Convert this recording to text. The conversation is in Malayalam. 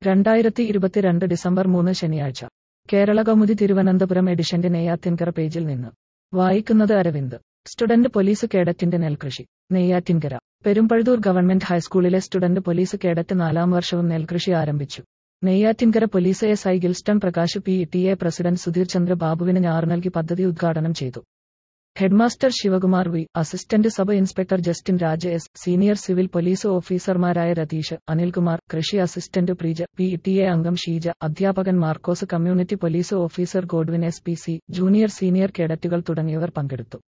രണ്ടായിരത്തി ഇരുപത്തിരണ്ട് ഡിസംബർ മൂന്ന് ശനിയാഴ്ച കേരള കൗമുദി തിരുവനന്തപുരം എഡിഷന്റെ നെയ്യാറ്റിൻകര പേജിൽ നിന്ന് വായിക്കുന്നത് അരവിന്ദ് സ്റ്റുഡന്റ് പോലീസ് കേഡറ്റിന്റെ നെൽകൃഷി നെയ്യാറ്റിൻകര പെരുമ്പഴുതൂർ ഗവൺമെന്റ് ഹൈസ്കൂളിലെ സ്റ്റുഡന്റ് പോലീസ് കേഡറ്റ് നാലാം വർഷവും നെൽകൃഷി ആരംഭിച്ചു Neyyattinkara police S I Gilston Prakash P T A president Sudheer Chandra ബാബുവിന് ഞാറ് നൽകി പദ്ധതി ഉദ്ഘാടനം ചെയ്തു headmaster Sivakumar V assistant sub inspector Justin Raja S senior civil police ഓഫീസർമാരായ രതീഷ് അനിൽകുമാർ കൃഷി assistant Preeja P T A അംഗം ഷീജ അധ്യാപകൻ Markose community police officer Godwin S P C junior senior കേഡറ്റുകൾ തുടങ്ങിയവർ പങ്കെടുത്തു